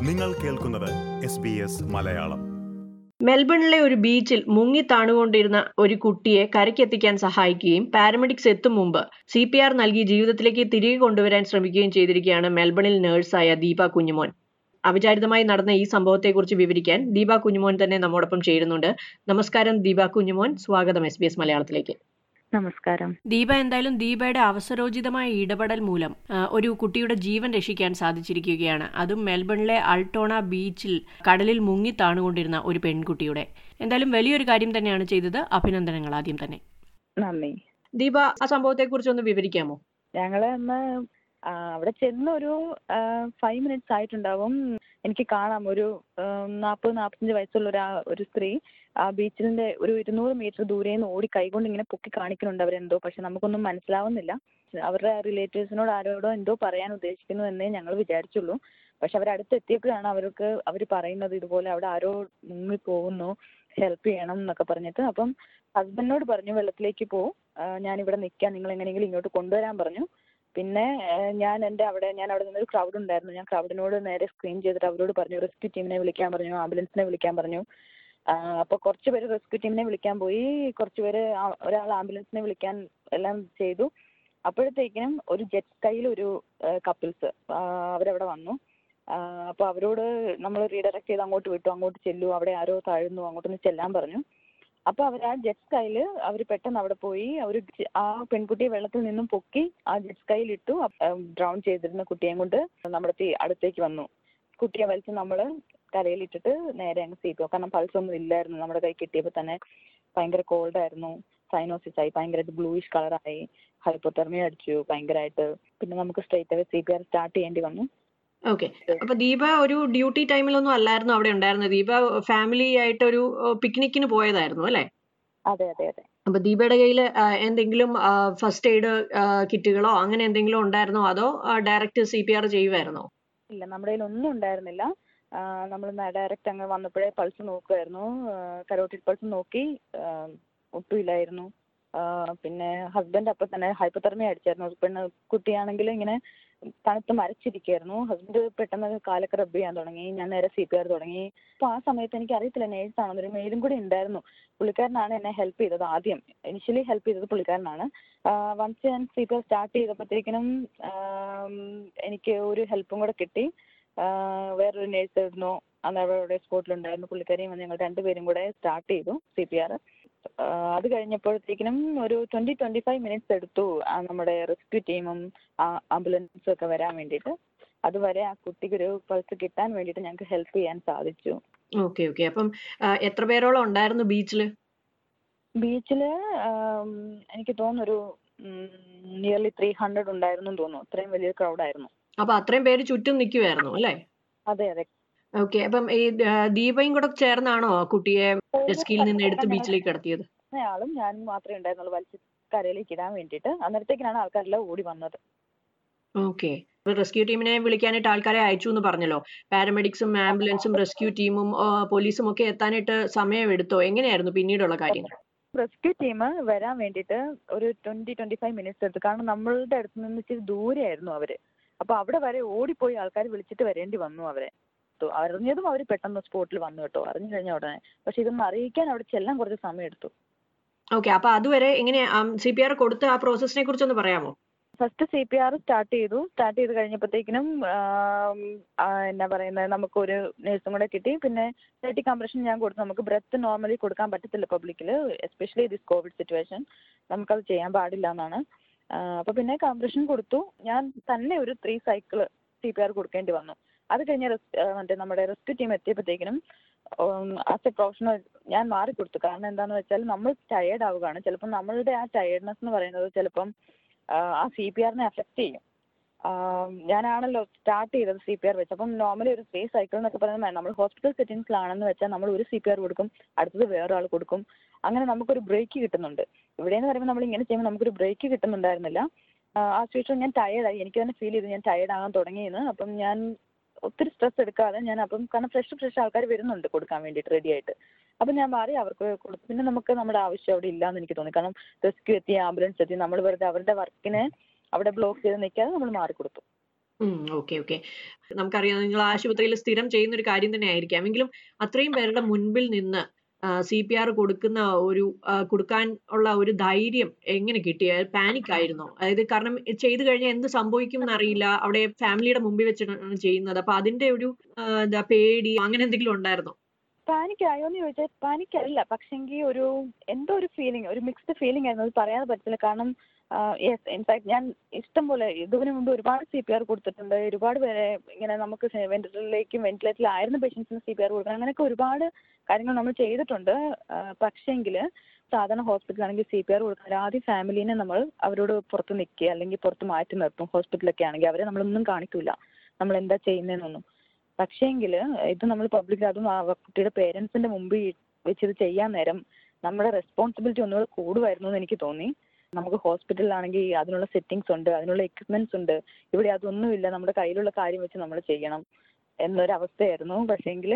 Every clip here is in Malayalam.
നിങ്ങൾ കേൾക്കുന്നത് എസ് ബി എസ് മലയാളം മെൽബണിലെ ഒരു ബീച്ചിൽ മുങ്ങി താണുകൊണ്ടിരുന്ന ഒരു കുട്ടിയെ കരയ്ക്കെത്തിക്കാൻ സഹായിക്കുകയും പാരാമെഡിക്സ് എത്തും മുമ്പ് സി പി ആർ നൽകി ജീവിതത്തിലേക്ക് തിരികെ കൊണ്ടുവരാൻ ശ്രമിക്കുകയും ചെയ്തിരിക്കുകയാണ് മെൽബണിൽ നേഴ്സായ ദീപ കുഞ്ഞുമോൻ അവിചാരിതമായി നടന്ന ഈ സംഭവത്തെക്കുറിച്ച് വിവരിക്കാൻ ദീപ കുഞ്ഞുമോൻ തന്നെ നമ്മോടൊപ്പം ചേരുന്നുണ്ട് നമസ്കാരം ദീപ കുഞ്ഞുമോൻ സ്വാഗതം എസ് ബി എസ് മലയാളത്തിലേക്ക് നമസ്കാരം ദീപ എന്തായാലും ദീപയുടെ അവസരോചിതമായ ഇടപെടൽ മൂലം ആ, ഒരു കുട്ടിയുടെ ജീവൻ രക്ഷിക്കാൻ സാധിച്ചിരിക്കുകയാണ് അതും മെൽബണിലെ അൾട്ടോണ ബീച്ചിൽ കടലിൽ മുങ്ങി താണുകൊണ്ടിരുന്ന ഒരു പെൺകുട്ടിയുടെ എന്തായാലും വലിയൊരു കാര്യം തന്നെയാണ് ചെയ്തത് അഭിനന്ദനങ്ങൾ ആദ്യം തന്നെ നന്ദി ദീപ ആ സംഭവത്തെക്കുറിച്ച് ഒന്ന് വിവരിക്കാമോ ഞങ്ങള് അന്ന് ആ, അവിടെ ചെന്ന് ഒരു ഫൈവ് മിനിറ്റ്സ് ആയിട്ടുണ്ടാവും എനിക്ക് കാണാം ഒരു നാൽപ്പത് നാൽപ്പത്തഞ്ച് വയസ്സുള്ള ഒരു ആ- ഒരു സ്ത്രീ ആ ബീച്ചിന്റെ ഒരു ഇരുന്നൂറ് മീറ്റർ ദൂരെ നിന്ന് ഓടി കൈകൊണ്ട് ഇങ്ങനെ പൊക്കി കാണിക്കുന്നുണ്ട് അവരെന്തോ പക്ഷെ നമുക്കൊന്നും മനസ്സിലാവുന്നില്ല അവരുടെ റിലേറ്റീവ്സിനോട് ആരോടോ എന്തോ പറയാൻ ഉദ്ദേശിക്കുന്നു എന്നേ ഞങ്ങൾ വിചാരിച്ചുള്ളൂ പക്ഷെ അവർ അടുത്ത് എത്തിയപ്പോഴാണ് അവർക്ക് അവർ പറയുന്നത് ഇതുപോലെ അവിടെ ആരോ മുങ്ങി പോകുന്നു ഹെൽപ്പ് ചെയ്യണം എന്നൊക്കെ പറഞ്ഞിട്ട് അപ്പം ഹസ്ബൻഡിനോട് പറഞ്ഞു വെള്ളത്തിലേക്ക് പോ ഞാൻ ഇവിടെ നിൽക്കാം നിങ്ങൾ എങ്ങനെയെങ്കിലും ഇങ്ങോട്ട് കൊണ്ടുവരാൻ പറഞ്ഞു പിന്നെ ആ, ഞാൻ എൻ്റെ അവിടെ ഞാൻ അവിടെ നിന്നൊരു ക്രൗഡ് ഉണ്ടായിരുന്നു ഞാൻ ക്രൗഡിനോട് നേരെ സ്ക്രീൻ ചെയ്തിട്ട് അവരോട് പറഞ്ഞു റെസ്ക്യൂ ടീമിനെ വിളിക്കാൻ പറഞ്ഞു ആംബുലൻസിനെ വിളിക്കാൻ പറഞ്ഞു ആ, അപ്പൊ കുറച്ച് പേര് റെസ്ക്യൂ ടീമിനെ വിളിക്കാൻ പോയി കുറച്ച് പേര് ആ- ഒരാൾ ആംബുലൻസിനെ വിളിക്കാൻ എല്ലാം ചെയ്തു അപ്പോഴത്തേക്കിനും ഒരു ജെറ്റ് സ്കൈയിൽ ഒരു കപ്പിൾസ് അവരവിടെ വന്നു ആ, അപ്പൊ അവരോട് നമ്മൾ റീഡയറക്ട് ചെയ്ത് അങ്ങോട്ട് വിട്ടു അങ്ങോട്ട് ചെല്ലു അവിടെ ആരോ താഴ്ന്നു അങ്ങോട്ടൊന്ന് ചെല്ലാൻ പറഞ്ഞു അപ്പൊ അവർ ആ ജെറ്റ് സ്കൈയില് അവർ പെട്ടെന്ന് അവിടെ പോയി അവർ ആ പെൺകുട്ടിയെ വെള്ളത്തിൽ നിന്നും പൊക്കി ആ ജെറ്റ് സ്കൈയിൽ ഇട്ടു ഡ്രൗൺ ചെയ്തിരുന്ന കുട്ടിയെയും കൊണ്ട് നമ്മുടെ തീ- അടുത്തേക്ക് വന്നു കുട്ടിയെ വലിച്ച് നമ്മൾ കരയിലിട്ടിട്ട് നേരെ അങ്ങ് സീറ്റോ കാരണം പൾസ് ഒന്നും ഇല്ലായിരുന്നു നമ്മുടെ കൈ കിട്ടിയപ്പോൾ തന്നെ ഭയങ്കര കോൾഡ് ആയിരുന്നു സൈനോസിസ് ആയി ഭയങ്കരമായിട്ട് ബ്ലൂയിഷ് കളറായി ഹൈപ്പോതെർമിയ അടിച്ചു ഭയങ്കരമായിട്ട് പിന്നെ നമുക്ക് straight away C P R start ചെയ്യേണ്ടി വന്നു ഓക്കെ അപ്പൊ ദീപ ഒരു ഡ്യൂട്ടി ടൈമിലൊന്നും അല്ലായിരുന്നു അവിടെ ഉണ്ടായിരുന്നത് ദീപ ഫാമിലി ആയിട്ട് ഒരു പിക്നിക്കിന് പോയതായിരുന്നു അല്ലെ അതെ അതെ അതെ അപ്പൊ ദീപയുടെ കയ്യിൽ എന്തെങ്കിലും ഫസ്റ്റ് എയ്ഡ് കിറ്റുകളോ അങ്ങനെ എന്തെങ്കിലും ഉണ്ടായിരുന്നോ അതോ ഡയറക്റ്റ് സി പി ആർ ചെയ്യുമായിരുന്നോ ഇല്ല നമ്മുടെ കയ്യിൽ ഒന്നും ഉണ്ടായിരുന്നില്ല നമ്മൾ ഡയറക്റ്റ് അങ്ങ് വന്നപ്പോഴേ പൾസ് നോക്കുമായിരുന്നു കരോട്ടിഡ് പൾസ് നോക്കി ആ, ഒട്ടുമില്ലായിരുന്നു ആ, പിന്നെ ഹസ്ബൻഡ് അപ്പൊ തന്നെ ഹൈപ്പോതെർമിയ അടിച്ചായിരുന്നു പെണ്ണ് കുട്ടിയാണെങ്കിൽ ഇങ്ങനെ തണുത്ത് മരച്ചിരിക്കായിരുന്നു ഹസ്ബൻഡ് പെട്ടെന്ന് കാലൊക്കെ റബ്ബ് ചെയ്യാൻ തുടങ്ങി ഞാൻ നേരെ സി പി ആർ തുടങ്ങി അപ്പൊ ആ സമയത്ത് എനിക്ക് അറിയത്തില്ല നേഴ്സ് ആണെന്ന് ഒരു മെയിലും കൂടി ഉണ്ടായിരുന്നു പുള്ളിക്കാരനാണ് എന്നെ ഹെൽപ്പ് ചെയ്തത് ആദ്യം ഇനിഷ്യലി ഹെൽപ്പ് ചെയ്തത് പുള്ളിക്കാരനാണ് വൺസ് ഞാൻ സി പി ആർ സ്റ്റാർട്ട് ചെയ്തപ്പോഴത്തേക്കിനും ആം, എനിക്ക് ഒരു ഹെൽപ്പും കൂടെ കിട്ടി ആ, വേറൊരു നേഴ്സ് ആയിരുന്നു അന്ന് അവിടെ സ്പോട്ടിലുണ്ടായിരുന്നു പുള്ളിക്കാരിയും വന്ന് ഞങ്ങൾ രണ്ടുപേരും കൂടെ സ്റ്റാർട്ട് ചെയ്തു സി പി ആർ അത് കഴിഞ്ഞപ്പോഴത്തേക്കിനും ഒരു ട്വന്റി ട്വന്റി ഫൈവ് മിനിറ്റ്സ് എടുത്തു ആ നമ്മുടെ റെസ്ക്യൂ ടീമും ആംബുലൻസും ഒക്കെ വരാൻ വേണ്ടിയിട്ട് അതുവരെ ആ കുട്ടിക്ക് ഒരു പൾസ് കിട്ടാൻ വേണ്ടിയിട്ട് ഞങ്ങൾക്ക് ഹെൽപ്പ് ചെയ്യാൻ സാധിച്ചു ഓക്കെ ഓക്കെ അപ്പം ആ, എത്ര പേരോളം ഉണ്ടായിരുന്നു ബീച്ചിൽ ബീച്ചില് എനിക്ക് തോന്നുന്നു ഒരു നിയർലി ത്രീ ഹൺഡ്രഡ് ഉണ്ടായിരുന്നു എന്ന് തോന്നുന്നു അത്രയും വലിയ ക്രൗഡ് ആയിരുന്നു അപ്പൊ അത്രയും പേര് ചുറ്റും നിൽക്കുമായിരുന്നു അല്ലെ അതെ അതെ ഓക്കെ അപ്പം ഈ ആ, ദീപയും കൂടെ ചേർന്നാണോ ആ കുട്ടിയെ ജെസ്കിയിൽ നിന്ന് എടുത്ത് ബീച്ചിലേക്ക് കടത്തിയത് ആളും ഞാനും മാത്രമേ ഉണ്ടായിരുന്നുള്ളൂ വലിച്ച് കരയിലേക്ക് ഇടാൻ വേണ്ടിയിട്ട് അന്നേരത്തേക്കിനാണ് ആൾക്കാരെല്ലാം ഓടി വന്നത് ഓക്കെ റെസ്ക്യൂ ടീമിനെ വിളിക്കാനായിട്ട് ആൾക്കാരെ അയച്ചു എന്ന് പറഞ്ഞല്ലോ പാരാമെഡിക്സും ആംബുലൻസും റെസ്ക്യൂ ടീമും ആ, പോലീസും ഒക്കെ എത്താനായിട്ട് സമയമെടുത്തോ എങ്ങനെയായിരുന്നു പിന്നീടുള്ള കാര്യങ്ങൾ റെസ്ക്യൂ ടീം വരാൻ വേണ്ടിയിട്ട് ഒരു ട്വന്റി ട്വന്റി ഫൈവ് മിനിറ്റ്സ് എടുത്തു കാരണം നമ്മളുടെ അടുത്ത് നിന്ന് ഇച്ചിരി ദൂരെയായിരുന്നു അവര് അപ്പൊ അവിടെ വരെ ഓടിപ്പോയി ആൾക്കാർ വിളിച്ചിട്ട് വരേണ്ടി വന്നു അവരെ തു- അറിഞ്ഞതും അവർ പെട്ടെന്ന് സ്പോട്ടിൽ വന്നു കേട്ടോ അറിഞ്ഞു കഴിഞ്ഞ ഉടനെ പക്ഷെ ഇതൊന്ന് അറിയിക്കാൻ അവിടെ ചെല്ലാൻ കുറച്ച് സമയം എടുത്തു ഓക്കെ അപ്പൊ അതുവരെ എങ്ങനെ സി പി ആർ കൊടുത്ത ആ പ്രോസസ്സിനെ കുറിച്ചൊന്ന് പറയാമോ first C P R start ചെയ്തു സ്റ്റാർട്ട് ചെയ്ത് കഴിഞ്ഞപ്പോഴത്തേക്കിനും എന്നാ പറയുന്നത് നമുക്കൊരു നേഴ്സും കൂടെ കിട്ടി പിന്നെ തേർട്ടി കംപ്രഷൻ ഞാൻ കൊടുത്തു നമുക്ക് ബ്രെത്ത് നോർമലി കൊടുക്കാൻ പറ്റത്തില്ല പബ്ലിക്കിൽ എസ്പെഷ്യലി ദിസ് കോവിഡ് സിറ്റുവേഷൻ നമുക്കത് ചെയ്യാൻ പാടില്ല എന്നാണ് അപ്പോൾ പിന്നെ കംപ്രഷൻ കൊടുത്തു ഞാൻ തന്നെ ഒരു three cycle C P R കൊടുക്കേണ്ടി വന്നു അത് കഴിഞ്ഞ് res- ആ, മറ്റേ നമ്മുടെ റെസ്ക്യൂ ടീം എത്തിയപ്പോഴത്തേക്കിനും ആസ് എ പ്രൊഫഷണൽ ഞാൻ മാറി കൊടുത്തു കാരണം എന്താണെന്ന് വെച്ചാൽ നമ്മൾ ടയേർഡ് ആവുകയാണ് ചിലപ്പോൾ നമ്മളുടെ ആ ടയേർഡ്നെസ് എന്ന് പറയുന്നത് ചിലപ്പം ആ, ആ സി പി ആറിനെ അഫക്റ്റ് ചെയ്യും ആ, ഞാനാണല്ലോ സ്റ്റാർട്ട് ചെയ്തത് സി പി ആർ വെച്ച് അപ്പം നോർമലി ഒരു ത്രീ സൈക്കിൾ എന്നൊക്കെ പറയുന്നത് നമ്മൾ ഹോസ്പിറ്റൽ സെറ്റിംഗ്സിലാണെന്ന് വെച്ചാൽ നമ്മൾ ഒരു സി പി ആർ കൊടുക്കും അടുത്തത് വേറൊരാൾ കൊടുക്കും അങ്ങനെ നമുക്കൊരു ബ്രേക്ക് കിട്ടുന്നുണ്ട് ഇവിടെ എന്ന് പറയുമ്പോൾ നമ്മൾ ഇങ്ങനെ ചെയ്യുമ്പോൾ നമുക്കൊരു ബ്രേക്ക് കിട്ടുന്നുണ്ടായിരുന്നില്ല ആ, ആ സിറ്റുവേഷൻ ഞാൻ ടയേർഡായി എനിക്ക് തന്നെ ഫീൽ ചെയ്തു ഞാൻ ടയേർഡ് ആകാൻ തുടങ്ങിയെന്ന് അപ്പം ഞാൻ ഒത്തിരി സ്ട്രെസ് എടുക്കാതെ ഞാൻ അപ്പം കാരണം ഫ്രഷ് ഫ്രഷ് ആൾക്കാർ വരുന്നുണ്ട് കൊടുക്കാൻ വേണ്ടിയിട്ട് റെഡി ആയിട്ട് അപ്പം ഞാൻ മാറി അവർക്ക് കൊടുത്തു പിന്നെ നമുക്ക് നമ്മുടെ ആവശ്യം അവിടെ ഇല്ലാന്ന് എനിക്ക് തോന്നി കാരണം റെസ്ക്യൂ എത്തി ആംബുലൻസ് എത്തി നമ്മൾ വെറുതെ അവരുടെ വർക്കിനെ അവിടെ ബ്ലോക്ക് ചെയ്ത് നിൽക്കാതെ നമ്മൾ മാറി കൊടുത്തു ഓക്കെ ഓക്കെ നമുക്കറിയാം നിങ്ങൾ ആശുപത്രിയിൽ സ്ഥിരം ചെയ്യുന്ന ഒരു കാര്യം തന്നെ ആയിരിക്കാം എങ്കിലും അത്രയും പേരുടെ മുൻപിൽ നിന്ന് സി പി ആർ കൊടുക്കുന്ന ഒരു ആ, കൊടുക്കാൻ ഉള്ള ഒരു ധൈര്യം എങ്ങനെ കിട്ടി പാനിക് ആയിരുന്നോ അതായത് കാരണം ചെയ്തു കഴിഞ്ഞാൽ എന്ത് സംഭവിക്കും എന്നറിയില്ല അവിടെ ഫാമിലിയുടെ മുമ്പിൽ വെച്ചിട്ടാണ് ചെയ്യുന്നത് അപ്പൊ അതിന്റെ ഒരു ആ, എന്താ പേടി അങ്ങനെ എന്തെങ്കിലും ഉണ്ടായിരുന്നോ പാനിക് ആയോന്ന് ചോദിച്ചാൽ പാനിക് അല്ല പക്ഷെങ്കിൽ ഒരു എന്തോ ഒരു ഫീലിംഗ് ഒരു മിക്സ്ഡ് ഫീലിംഗ് ആയിരുന്നു അത് പറയാൻ പറ്റില്ല കാരണം യെസ് ഇൻഫാക്ട് ഞാൻ ഇഷ്ടം പോലെ ഇതിനു മുമ്പ് ഒരുപാട് സി പി ആർ കൊടുത്തിട്ടുണ്ട് ഒരുപാട് പേരെ ഇങ്ങനെ നമുക്ക് വെന്റിലേറ്ററിലേക്കും വെന്റിലേറ്ററിലായിരുന്ന പേഷ്യൻസിന് സി പി ആർ കൊടുക്കണം അങ്ങനെയൊക്കെ ഒരുപാട് കാര്യങ്ങൾ നമ്മൾ ചെയ്തിട്ടുണ്ട് പക്ഷേങ്കിൽ സാധാരണ ഹോസ്പിറ്റലാണെങ്കിൽ സി പി ആർ കൊടുക്കാൻ ആദ്യം ഫാമിലീനെ നമ്മൾ അവരോട് പുറത്ത് നിൽക്കുക അല്ലെങ്കിൽ പുറത്ത് മാറ്റി നിർത്തും ഹോസ്പിറ്റലൊക്കെ ആണെങ്കിൽ അവരെ നമ്മളൊന്നും കാണിക്കില്ല നമ്മൾ എന്താ ചെയ്യുന്നതെന്നൊന്നും പക്ഷേങ്കിൽ ഇത് നമ്മൾ പബ്ലിക് അതും ആ കുട്ടിയുടെ പേരൻസിന്റെ മുമ്പിൽ വെച്ച് ഇത് ചെയ്യാൻ നേരം നമ്മുടെ റെസ്പോൺസിബിലിറ്റി ഒന്നുകൂടെ കൂടുമായിരുന്നു എന്ന് എനിക്ക് തോന്നി നമുക്ക് ഹോസ്പിറ്റലിലാണെങ്കിൽ അതിനുള്ള സെറ്റിങ്സ് ഉണ്ട് അതിനുള്ള എക്യുപ്മെന്റ്സ് ഉണ്ട് ഇവിടെ അതൊന്നുമില്ല നമ്മുടെ കയ്യിലുള്ള കാര്യം വെച്ച് നമ്മൾ ചെയ്യണം എന്നൊരവസ്ഥയായിരുന്നു പക്ഷേങ്കിൽ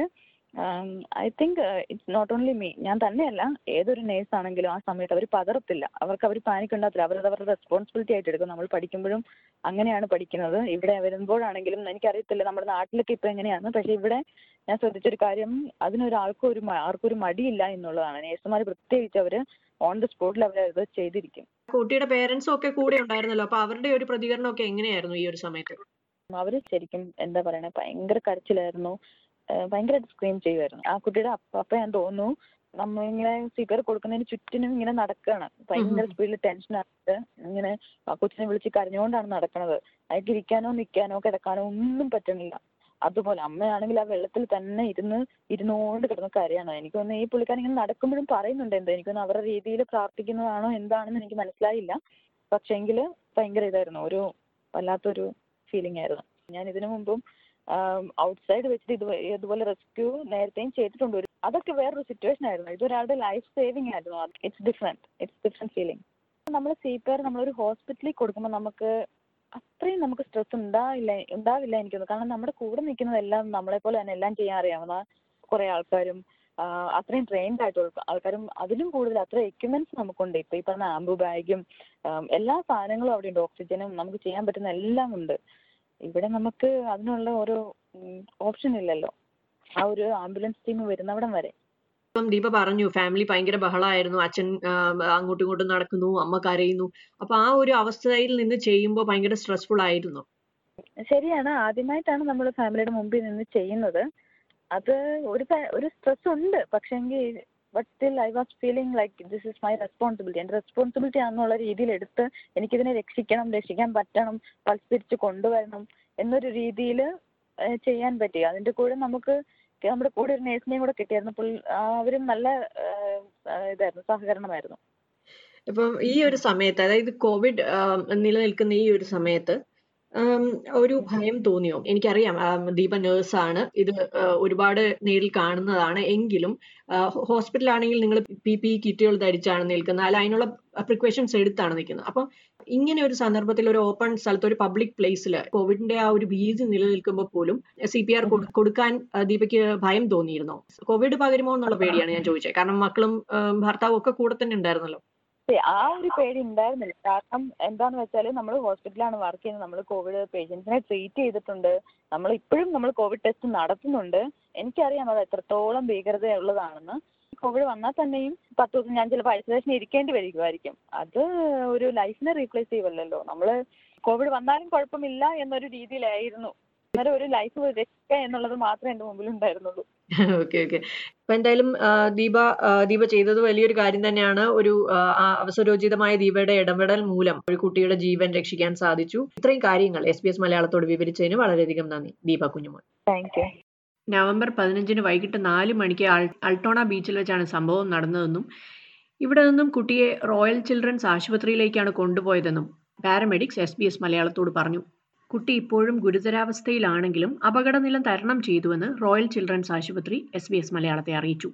I think it's not only me ഞാൻ തന്നെയല്ല ഏതൊരു നേഴ്സ് ആണെങ്കിലും ആ സമയത്ത് അവർ പതറത്തില്ല അവർക്ക് അവർ പാനിക് ഉണ്ടാകത്തില്ല അവരത് അവരുടെ റെസ്പോൺസിബിലിറ്റി ആയിട്ട് എടുക്കും നമ്മൾ പഠിക്കുമ്പോഴും അങ്ങനെയാണ് പഠിക്കുന്നത് ഇവിടെ വരുമ്പോഴാണെങ്കിലും എനിക്കറിയത്തില്ല നമ്മുടെ നാട്ടിലൊക്കെ ഇപ്പൊ എങ്ങനെയാണ് പക്ഷെ ഇവിടെ ഞാൻ ശ്രദ്ധിച്ചൊരു കാര്യം അതിനൊരാൾക്കും ഒരു മ- ആർക്കും ഒരു മടിയില്ല എന്നുള്ളതാണ് നേഴ്സുമാർ പ്രത്യേകിച്ച് അവര് ഓൺ ദി സ്പോട്ടിൽ അവർ അത് ചെയ്തിരിക്കും കുട്ടിയുടെ പേരൻസും ഒക്കെ കൂടെ ഉണ്ടായിരുന്നല്ലോ അപ്പൊ അവരുടെ ഒരു പ്രതികരണം ഒക്കെ എങ്ങനെയായിരുന്നു ഈ ഒരു സമയത്ത് അവര് ശരിക്കും എന്താ പറയണേ ഭയങ്കര കരച്ചിലായിരുന്നു ഏഹ് ഭയങ്കരമായിട്ട് സ്ക്രീം ചെയ്യുമായിരുന്നു ആ കുട്ടിയുടെ അപ്പ അപ്പ ഞാൻ തോന്നുന്നു നമ്മ ഇങ്ങനെ സിഗർ കൊടുക്കുന്നതിന് ചുറ്റിനും ഇങ്ങനെ നടക്കുകയാണ് ഭയങ്കര സ്പീഡിൽ ടെൻഷൻ ആയിട്ട് ഇങ്ങനെ ആ കൊച്ചിനെ വിളിച്ച് കരഞ്ഞുകൊണ്ടാണ് നടക്കണത് അയാൾക്ക് ഇരിക്കാനോ നിൽക്കാനോ കിടക്കാനോ ഒന്നും പറ്റണില്ല അതുപോലെ അമ്മയാണെങ്കിൽ ആ വെള്ളത്തിൽ തന്നെ ഇരുന്ന് ഇരുന്നുകൊണ്ട് കിടന്ന് കരയാണ് എനിക്ക് തോന്നുന്നു ഈ പുള്ളിക്കാരൻ ഇങ്ങനെ നടക്കുമ്പോഴും പറയുന്നുണ്ട് എന്തോ എനിക്ക് തോന്നുന്നു അവരുടെ രീതിയിൽ പ്രാർത്ഥിക്കുന്നതാണോ എന്താണെന്ന് എനിക്ക് മനസ്സിലായില്ല പക്ഷെങ്കിൽ ഭയങ്കര ഇതായിരുന്നു ഒരു വല്ലാത്തൊരു ഫീലിംഗ് ആയിരുന്നു ഞാൻ ഇതിനു മുമ്പും ഔട്ട്സൈഡ് വെച്ചിട്ട് ഇത് ഇതുപോലെ റെസ്ക്യൂ നേരത്തെയും ചെയ്തിട്ടുണ്ട് ഒരു അതൊക്കെ വേറൊരു സിറ്റുവേഷൻ ആയിരുന്നു ഇതൊരാളുടെ ലൈഫ് സേവിങ് ആയിരുന്നു it's different it's different feeling നമ്മൾ സി പി ആർ നമ്മളൊരു ഹോസ്പിറ്റലിൽ കൊടുക്കുമ്പോൾ നമുക്ക് അത്രയും നമുക്ക് സ്ട്രെസ് ഉണ്ടാവില്ല ഉണ്ടാവില്ല എനിക്ക് തോന്നുന്നു കാരണം നമ്മുടെ കൂടെ നിൽക്കുന്നതെല്ലാം നമ്മളെ പോലെ തന്നെ എല്ലാം ചെയ്യാൻ അറിയാവുന്ന കുറെ ആൾക്കാരും ആ, അത്രയും ട്രെയിൻഡ് ആയിട്ടുള്ള ആൾക്കാരും അതിലും കൂടുതൽ അത്ര എക്യുപ്മെന്റ്സ് നമുക്കുണ്ട് ഇപ്പൊ ഈ പറഞ്ഞ ആംബു ബാഗും എല്ലാ സാധനങ്ങളും അവിടെ ഉണ്ട് ഓക്സിജനും നമുക്ക് ചെയ്യാൻ പറ്റുന്ന എല്ലാം ഉണ്ട് ഇവിടെ നമുക്ക് അതിനുള്ള ഒരു ഓപ്ഷൻ ഇല്ലല്ലോ ആ ഒരു ആംബുലൻസ് ടീം വരുന്നവിടം വരെ ഇപ്പം ദീപ പറഞ്ഞു ഫാമിലി ഭയങ്കര ബഹളമായിരുന്നു അച്ഛൻ ആ, അങ്ങോട്ടും ഇങ്ങോട്ടും നടക്കുന്നു അമ്മ കരയുന്നു അപ്പൊ ആ ഒരു അവസ്ഥയിൽ നിന്ന് ചെയ്യുമ്പോൾ ഭയങ്കര സ്ട്രെസ്ഫുൾ ആയിരുന്നു ശരിയാണ് ആദ്യമായിട്ടാണ് നമ്മൾ ഫാമിലിയുടെ മുമ്പിൽ നിന്ന് ചെയ്യുന്നത് അത് ഒരു ത- ഒരു സ്ട്രെസ് ഉണ്ട് പക്ഷെങ്കിൽ but still I was feeling like this is my responsibility എൻ്റെ റെസ്പോൺസിബിലിറ്റി ആണെന്നുള്ള രീതിയിൽ എടുത്ത് എനിക്കിതിനെ രക്ഷിക്കണം രക്ഷിക്കാൻ പറ്റണം പൾസ് തിരിച്ച് കൊണ്ടുവരണം എന്നൊരു രീതിയിൽ ചെയ്യാൻ പറ്റി അതിന്റെ കൂടെ നമുക്ക് നമ്മുടെ കൂടെ ഒരു നേഴ്സിനെയും കൂടെ കിട്ടിയായിരുന്നു പുള്ളി ആ, അവരും നല്ല ആ, ആ, ഇതായിരുന്നു സഹകരണമായിരുന്നു ഇപ്പം ഈ ഒരു സമയത്ത് അതായത് കോവിഡ് നിലനിൽക്കുന്ന ഈ ഒരു സമയത്ത് ആം, ഒരു ഭയം തോന്നിയോ എനിക്കറിയാം ആം, ദീപ നേഴ്സാണ് ഇത് ആ, ഒരുപാട് നേരിൽ കാണുന്നതാണ് എങ്കിലും ഹോസ്പിറ്റലാണെങ്കിൽ നിങ്ങൾ പി പി കിറ്റുകൾ ധരിച്ചാണ് നിൽക്കുന്നത് അല്ല അതിനുള്ള പ്രിക്കോഷൻസ് എടുത്താണ് നിൽക്കുന്നത് അപ്പം ഇങ്ങനെ ഒരു സന്ദർഭത്തിൽ ഒരു ഓപ്പൺ സ്ഥലത്ത് ഒരു പബ്ലിക് പ്ലേസിൽ കോവിഡിന്റെ ആ ഒരു ഭീതി നിലനിൽക്കുമ്പോൾ പോലും സി പി ആർ കൊടുക്കാൻ ആ, ദീപയ്ക്ക് ഭയം തോന്നിയിരുന്നോ കോവിഡ് പകരുമോ എന്നുള്ള പേടിയാണ് ഞാൻ ചോദിച്ചത് കാരണം മക്കളും ആ, ഭർത്താവും ഒക്കെ കൂടെ തന്നെ ഉണ്ടായിരുന്നല്ലോ ഏ, ആ ഒരു പേടി ഉണ്ടായിരുന്നില്ല കാരണം എന്താന്ന് വെച്ചാൽ നമ്മൾ ഹോസ്പിറ്റലാണ് വർക്ക് ചെയ്യുന്നത് നമ്മൾ കോവിഡ് പേഷ്യൻസിനെ ട്രീറ്റ് ചെയ്തിട്ടുണ്ട് നമ്മൾ ഇപ്പോഴും നമ്മൾ കോവിഡ് ടെസ്റ്റ് നടത്തുന്നുണ്ട് എനിക്കറിയാം അത് എത്രത്തോളം ഭീകരതയുള്ളതാണെന്ന് കോവിഡ് വന്നാൽ തന്നെയും പത്ത് ദിവസം ഞാൻ ചിലപ്പോൾ ഐസൊലേഷൻ ഇരിക്കേണ്ടി വരുമായിരിക്കും അത് ഒരു ലൈഫിനെ റീപ്ലേസ് ചെയ്യുമല്ലോ നമ്മൾ കോവിഡ് വന്നാലും കുഴപ്പമില്ല എന്നൊരു രീതിയിലായിരുന്നു അന്നേരം ഒരു ലൈഫ് രക്ഷിക്കുക എന്നുള്ളത് മാത്രമേ എൻ്റെ മുമ്പിൽ ഉണ്ടായിരുന്നുള്ളൂ ഓക്കെ ഓക്കെ അപ്പൊ എന്തായാലും ആ, ദീപ ആ, ദീപ ചെയ്തത് വലിയൊരു കാര്യം തന്നെയാണ് ഒരു ആ, ആ അവസരോചിതമായ ദീപയുടെ ഇടപെടൽ മൂലം ഒരു കുട്ടിയുടെ ജീവൻ രക്ഷിക്കാൻ സാധിച്ചു ഇത്രയും കാര്യങ്ങൾ എസ് ബി എസ് മലയാളത്തോട് വിവരിച്ചതിന് വളരെയധികം നന്ദി Deepa Kunjumon thank you November പതിനഞ്ചിന് വൈകിട്ട് നാല് മണിക്ക് അൾ അൾട്ടോണ ബീച്ചിൽ വെച്ചാണ് സംഭവം നടന്നതെന്നും ഇവിടെ നിന്നും കുട്ടിയെ റോയൽ ചിൽഡ്രൻസ് ആശുപത്രിയിലേക്കാണ് കൊണ്ടുപോയതെന്നും പാരാമെഡിക്സ് എസ് ബി എസ് മലയാളത്തോട് പറഞ്ഞു കുട്ടി ഇപ്പോഴും ഗുരുതരാവസ്ഥയിലാണെങ്കിലും അപകടനില തരണം ചെയ്തുവെന്ന് റോയൽ ചിൽഡ്രൻസ് ആശുപത്രി എസ് ബി എസ് മലയാളത്തെ അറിയിച്ചു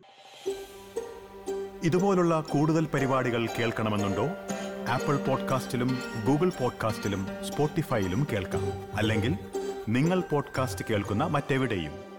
ഇതുപോലുള്ള കൂടുതൽ പരിപാടികൾ കേൾക്കണമെന്നുണ്ടോ ആപ്പിൾ പോഡ്കാസ്റ്റിലും ഗൂഗിൾ പോഡ്കാസ്റ്റിലും സ്പോട്ടിഫൈയിലും കേൾക്കാം അല്ലെങ്കിൽ നിങ്ങൾ പോഡ്കാസ്റ്റ് കേൾക്കുന്ന മറ്റെവിടെയും